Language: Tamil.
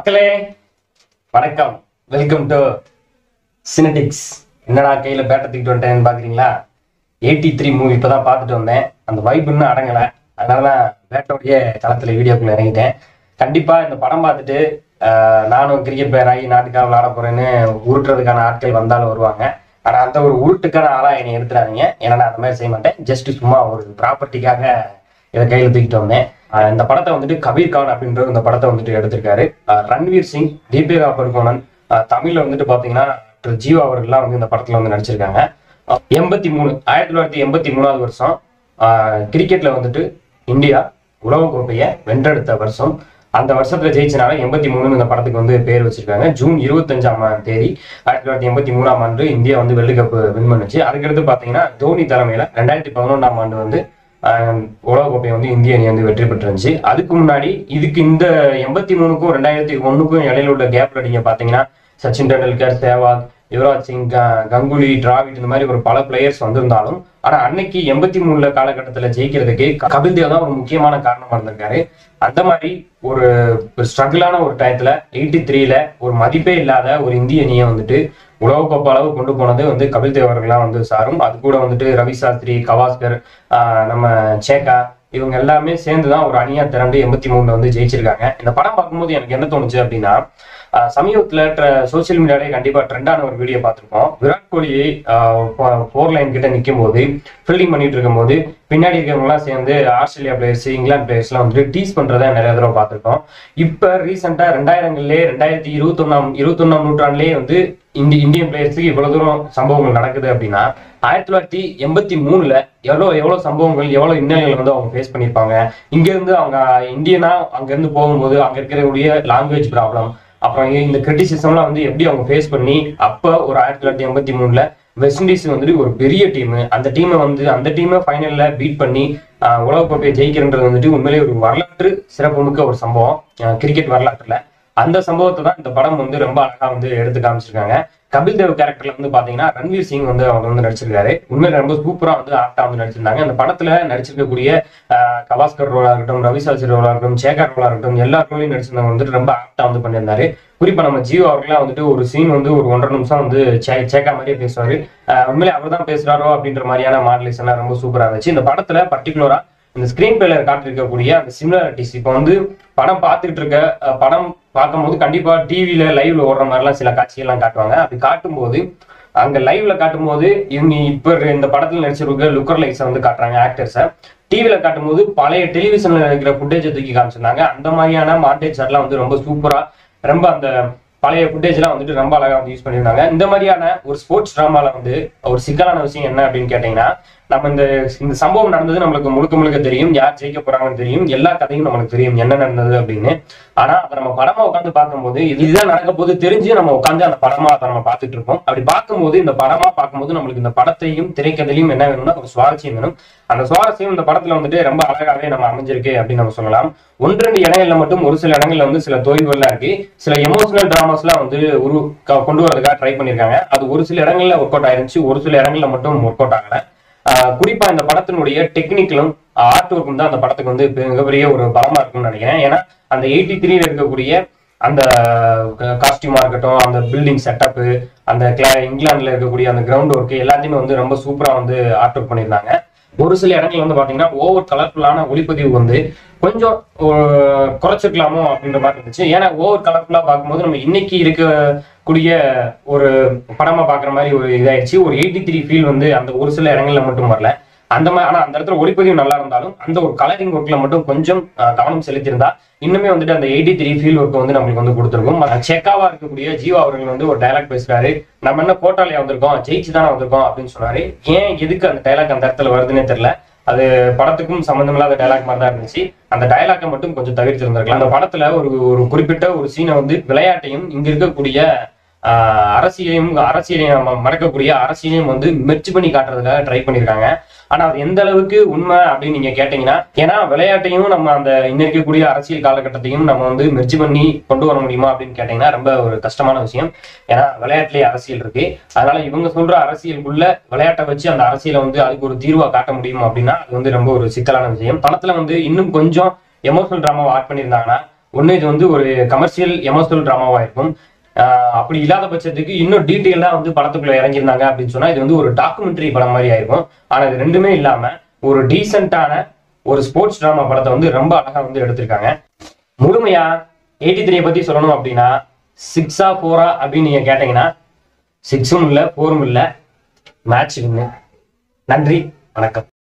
மக்களே வணக்கம் வெல்கம் டு சினடிக்ஸ் என்னடா கையில பேட்டை தூக்கிட்டு வந்துட்டேன்னு பாக்குறீங்களா எயிட்டி த்ரீ மூவி இப்பதான் பார்த்துட்டு வந்தேன் அந்த வைப் இன்னும் அடங்கல அதனாலதான் பேட்டோடைய களத்துல வீடியோக்குள்ள இறங்கிட்டேன் கண்டிப்பா இந்த படம் பார்த்துட்டு ஆஹ், நானும் கிரிக்கெட் பிளேயர் ஆகி நாட்டுக்காக விளையாட போறேன்னு உருட்டுறதுக்கான ஆட்கள் வந்தாலும் வருவாங்க ஆனா அந்த ஒரு உருட்டுக்கான ஆளா என்னை எடுத்துறாதீங்க ஏன்னா நான் அந்த மாதிரி செய்ய மாட்டேன் ஜஸ்ட் சும்மா ஒரு ப்ராப்பர்ட்டிக்காக இதை கையில தூக்கிட்டு வந்தேன் ஆஹ் இந்த படத்தை வந்துட்டு கபீர் கான் அப்படின்ற இந்த படத்தை வந்துட்டு எடுத்திருக்காரு ஆஹ் ரன்வீர் சிங் தீபிகா படுகோனன் ஆஹ் தமிழ்ல வந்துட்டு பாத்தீங்கன்னா டாக்டர் ஜீவா அவர்கள்லாம் வந்து இந்த படத்துல வந்து நடிச்சிருக்காங்க எண்பத்தி மூணு ஆயிரத்தி தொள்ளாயிரத்தி எண்பத்தி மூணாவது வருஷம் ஆஹ் கிரிக்கெட்ல வந்துட்டு இந்தியா உலகக்கோப்பையை வென்றெடுத்த வருஷம் அந்த வருஷத்துல ஜெயிச்சனால எண்பத்தி மூணுன்னு இந்த படத்துக்கு வந்து பேர் வச்சிருக்காங்க ஜூன் இருபத்தஞ்சாம் தேதி ஆயிரத்தி தொள்ளாயிரத்தி எண்பத்தி மூணாம் ஆண்டு இந்தியா வந்து வெள்ளி கப் வின் பண்ணுச்சு அதுக்கடுத்து பாத்தீங்கன்னா தோனி தலைமையில ரெண்டாயிரத்தி பதினொன்றாம் ஆண்டு வந்து ஆஹ் உலகக்கோப்பையை வந்து இந்திய அணி வந்து வெற்றி பெற்றுருந்துச்சு அதுக்கு முன்னாடி இதுக்கு இந்த எண்பத்தி மூணுக்கும் ரெண்டாயிரத்தி ஒண்ணுக்கும் இடையில உள்ள கேப்ல நீங்க பாத்தீங்கன்னா சச்சின் டெண்டுல்கர் சேவாக் யுவராஜ் சிங் க- கங்குலி டிராவிட் இந்த மாதிரி ஒரு பல பிளேயர்ஸ் வந்திருந்தாலும் ஆனா அன்னைக்கு எண்பத்தி மூணுல காலகட்டத்துல ஜெயிக்கிறதுக்கு கபில் தேவ் தான் ஒரு முக்கியமான காரணமா இருந்திருக்காரு அந்த மாதிரி ஒரு ஸ்ட்ரகிளான ஒரு டயத்துல எயிட்டி த்ரீல ஒரு மதிப்பே இல்லாத ஒரு இந்திய அணியை வந்துட்டு உலகக்கோப்பை அளவு கொண்டு போனது வந்து கபில் தேவ் அவர்கள்லாம் வந்து சாரும் அது கூட வந்துட்டு ரவி சாஸ்திரி கவாஸ்கர் ஆஹ் நம்ம சேகா இவங்க எல்லாமே சேர்ந்து தான் ஒரு அணியா திரண்டு எண்பத்தி மூணுல வந்து ஜெயிச்சிருக்காங்க இந்த படம் பார்க்கும்போது எனக்கு என்ன தோணுச்சு அப்படின்னா ஆஹ் சமீபத்துல சோசியல் மீடியாலே கண்டிப்பா ட்ரெண்டான ஒரு வீடியோ பார்த்திருப்போம் விராட் கோலி ஃபோர் லைன் கிட்ட நிற்கும் போது ஃபீல்டிங் பண்ணிட்டு இருக்கும்போது பின்னாடி இருக்கவங்க எல்லாம் சேர்ந்து ஆஸ்திரேலியா பிளேயர்ஸ் இங்கிலாந்து பிளேயர்ஸ் எல்லாம் வந்துட்டு டீஸ் பண்றதை நிறைய தடவை பார்த்திருக்கோம் இப்ப ரீசெண்டா ரெண்டாயிரங்கள்லயே ரெண்டாயிரத்தி இருபத்தொன்னாம் இருபத்தொன்னாம் நூற்றாண்டுலயே வந்து இந்தி இந்தியன் பிளேயர்ஸுக்கு இவ்வளவு தூரம் சம்பவங்கள் நடக்குது அப்படின்னா ஆயிரத்தி தொள்ளாயிரத்தி எண்பத்தி மூணுல எவ்வளவு எவ்வளவு சம்பவங்கள் எவ்வளவு இன்னல்கள் வந்து அவங்க ஃபேஸ் பண்ணியிருப்பாங்க இங்க இருந்து அவங்க இந்தியனா அங்க இருந்து போகும்போது அங்க இருக்கக்கூடிய லாங்குவேஜ் ப்ராப்ளம் அப்புறம் இந்த கிரிட்டிசிசம்லாம் வந்து எப்படி அவங்க ஃபேஸ் பண்ணி அப்ப ஒரு ஆயிரத்தி தொள்ளாயிரத்தி எண்பத்தி மூணுல வெஸ்ட் இண்டீஸ் வந்துட்டு ஒரு பெரிய டீம் அந்த டீமை வந்து அந்த டீமை ஃபைனல்ல பீட் பண்ணி ஆஹ், உலகக்கோப்பையை ஜெயிக்கிறன்றது வந்துட்டு உண்மையிலேயே ஒரு வரலாற்று சிறப்புமிக்க ஒரு சம்பவம் கிரிக்கெட் வரலாற்றுல அந்த சம்பவத்தை தான் இந்த படம் வந்து ரொம்ப அழகா வந்து எடுத்து காமிச்சிருக்காங்க கபில் தேவ் கேரக்டர்ல வந்து பாத்தீங்கன்னா ரன்வீர் சிங் வந்து அவங்க வந்து நடிச்சிருக்காரு உண்மையில ரொம்ப சூப்பரா வந்து ஆக்டா வந்து நடிச்சிருந்தாங்க அந்த படத்துல நடிச்சிருக்கக்கூடிய ஆஹ், கவாஸ்கர் ரோலா இருக்கட்டும் ரவி சாஸ்திரி ரோலா இருக்கட்டும் சேகர் ரோலா இருக்கட்டும் எல்லா ரோலையும் நடிச்சிருந்தவங்க வந்துட்டு ரொம்ப ஆக்டா வந்து பண்ணியிருந்தாரு குறிப்பா நம்ம ஜீவா அவர்களாம் வந்துட்டு ஒரு சீன் வந்து ஒரு ஒன்றரை நிமிஷம் வந்து சே- சேக்கா மாதிரியே பேசுவாரு ஆஹ், உண்மையிலே அவர் தான் பேசுறாரோ அப்படின்ற மாதிரியான மாடலேஷன் ரொம்ப சூப்பரா இருந்துச்சு இந்த படத்துல பர்டிகுலரா இந்த ஸ்கிரீன் பிளேல காட்டிருக்கக்கூடிய அந்த சிமிலாரிட்டிஸ் இப்போ வந்து படம் பார்த்துட்டு இருக்க அஹ், படம் பார்க்கும்போது கண்டிப்பா டிவில லைவ்ல ஓடுற மாதிரிலாம் சில காட்சிகள்லாம் காட்டுவாங்க அப்படி காட்டும்போது அங்க லைவ்ல காட்டும்போது இவங்க இப்ப இந்த படத்துல நடிச்சிருக்க லுக்கர் லைட்ஸை வந்து காட்டுறாங்க ஆக்டர்ஸை டிவில காட்டும்போது பழைய டெலிவிஷன்ல இருக்கிற ஃபுட்டேஜை தூக்கி காமிச்சிருந்தாங்க அந்த மாதிரியான மாண்டேஜ் எல்லாம் வந்து ரொம்ப சூப்பரா ரொம்ப அந்த பழைய ஃபுட்டேஜ் எல்லாம் வந்துட்டு ரொம்ப அழகா வந்து யூஸ் பண்ணியிருந்தாங்க இந்த மாதிரியான ஒரு ஸ்போர்ட்ஸ் டிராமால வந்து ஒரு சிக்கலான விஷயம் என்ன அப்படின்னு கேட்டீங்கன்னா நம்ம இந்த இந்த சம்பவம் நடந்தது நம்மளுக்கு முழுக்க முழுக்க தெரியும் யார் ஜெயிக்க போறாங்கன்னு தெரியும் எல்லா கதையும் நம்மளுக்கு தெரியும் என்ன நடந்தது அப்படின்னு ஆனா அதை நம்ம படமா உட்காந்து பார்க்கும்போது இது இதுதான் நடக்க போது தெரிஞ்சு நம்ம உட்காந்து அந்த படமா அதை நம்ம பார்த்துட்டு இருப்போம் அப்படி பார்க்கும்போது இந்த படமா பார்க்கும்போது நம்மளுக்கு இந்த படத்தையும் திரைக்கதையும் என்ன வேணும்னா ஒரு சுவாரஸ்யம் வேணும் அந்த சுவாரஸ்யம் இந்த படத்துல வந்துட்டு ரொம்ப அழகாவே நம்ம அமைஞ்சிருக்கு அப்படின்னு நம்ம சொல்லலாம் ஒன்று ரெண்டு இடங்கள்ல மட்டும் ஒரு சில இடங்கள்ல வந்து சில தொய்வுகள்லாம் இருக்கு சில எமோஷனல் டிராமாஸ்லாம் வந்து உரு க- கொண்டு வரதுக்காக ட்ரை பண்ணியிருக்காங்க அது ஒரு சில இடங்கள்ல ஒர்க் அவுட் ஆயிருந்துச்சு ஒரு சில இடங்கள்ல மட்டும் ஒர்க் அவுட் ஆகல ஆஹ் குறிப்பா இந்த படத்தினுடைய டெக்னிக்கலும் ஆர்ட் ஒர்க்கும் தான் அந்த படத்துக்கு வந்து மிகப்பெரிய ஒரு பலமா இருக்கும்னு நினைக்கிறேன் ஏன்னா அந்த எயிட்டி த்ரீல இருக்கக்கூடிய அந்த காஸ்டியூமா இருக்கட்டும் அந்த பில்டிங் செட்டப்பு அந்த கிளா- இங்கிலாந்துல இருக்கக்கூடிய அந்த கிரவுண்ட் ஒர்க் எல்லாத்தையுமே வந்து ரொம்ப சூப்பரா வந்து ஆர்ட் ஒர்க் பண்ணியிருந்தாங்க ஒரு சில இடங்கள் வந்து பாத்தீங்கன்னா ஓவர் கலர்ஃபுல்லான ஒளிப்பதிவு வந்து கொஞ்சம் ஒரு குறைச்சிருக்கலாமோ அப்படின்ற மாதிரி இருந்துச்சு ஏன்னா ஓவர் கலர்ஃபுல்லா பார்க்கும்போது நம்ம இன்னைக்கு இருக்கக்கூடிய ஒரு படமா பாக்குற மாதிரி ஒரு இதாயிடுச்சு ஒரு எயிட்டி த்ரீ ஃபீல் வந்து அந்த ஒரு சில இடங்கள்ல மட்டும் வரல அந்த மாதிரி ஆனா அந்த இடத்துல ஒளிப்பதிவு நல்லா இருந்தாலும் அந்த ஒரு கலரிங் ஒர்க்ல மட்டும் கொஞ்சம் அஹ், கவனம் செலுத்தியிருந்தா இன்னுமே வந்துட்டு அந்த எயிட்டி த்ரீ ஃபீல் ஒர்க் வந்து நம்மளுக்கு வந்து கொடுத்துருக்கும் செக்காவா இருக்கக்கூடிய ஜீவா அவர்கள் வந்து ஒரு டைலாக் பேசுறாரு நம்ம என்ன கோட்டாலியா வந்திருக்கோம் ஜெயிச்சு தானே வந்திருக்கோம் அப்படின்னு சொன்னாரு ஏன் எதுக்கு அந்த டைலாக் அந்த இடத்துல வருதுன்னே தெரியல அது படத்துக்கும் சம்பந்தமில்லாத டைலாக் மாதிரி தான் இருந்துச்சு அந்த டைலாக்கை மட்டும் கொஞ்சம் தவிர்த்திருந்திருக்கலாம் அந்த படத்துல ஒரு ஒரு குறிப்பிட்ட ஒரு சீனை வந்து விளையாட்டையும் இங்க இருக்கக்கூடிய ஆஹ், அரசியலையும் அரசியலையும் ம- மறக்கக்கூடிய அரசியலையும் வந்து மெர்ச் பண்ணி காட்டுறதுக்காக ட்ரை பண்ணியிருக்காங்க ஆனா அது எந்த அளவுக்கு உண்மை அப்படின்னு நீங்க கேட்டீங்கன்னா ஏன்னா விளையாட்டையும் நம்ம அந்த இன்னும் இருக்கக்கூடிய அரசியல் காலகட்டத்தையும் நம்ம வந்து மெர்ச் பண்ணி கொண்டு வர முடியுமா அப்படின்னு கேட்டீங்கன்னா ரொம்ப ஒரு கஷ்டமான விஷயம் ஏன்னா விளையாட்டுலயே அரசியல் இருக்கு அதனால இவங்க சொல்ற அரசியலுக்குள்ள விளையாட்டை வச்சு அந்த அரசியலை வந்து அதுக்கு ஒரு தீர்வா காட்ட முடியுமா அப்படின்னா அது வந்து ரொம்ப ஒரு சிக்கலான விஷயம் படத்துல வந்து இன்னும் கொஞ்சம் எமோஷனல் டிராமாவை ஆட் பண்ணியிருந்தாங்கன்னா ஒன்று இது வந்து ஒரு கமர்ஷியல் எமோஷனல் ட்ராமாவா இருக்கும் ஆஹ் அப்படி இல்லாத பட்சத்துக்கு இன்னும் டீட்டெயிலா வந்து படத்துக்குள்ள இறங்கியிருந்தாங்க அப்படின்னு சொன்னா இது வந்து ஒரு டாக்குமெண்ட்ரி படம் மாதிரி ஆயிருக்கும் ஆனா இது ரெண்டுமே இல்லாம ஒரு டீசென்ட்டான ஒரு ஸ்போர்ட்ஸ் டிராமா படத்தை வந்து ரொம்ப அழகா வந்து எடுத்திருக்காங்க முழுமையா எயிட்டி த்ரீ பத்தி சொல்லணும் அப்படின்னா சிக்ஸா ஃபோரா அப்படின்னு நீங்க கேட்டீங்கன்னா சிக்ஸும் இல்லை ஃபோரும் இல்லை மேட்ச் வின்னு நன்றி வணக்கம்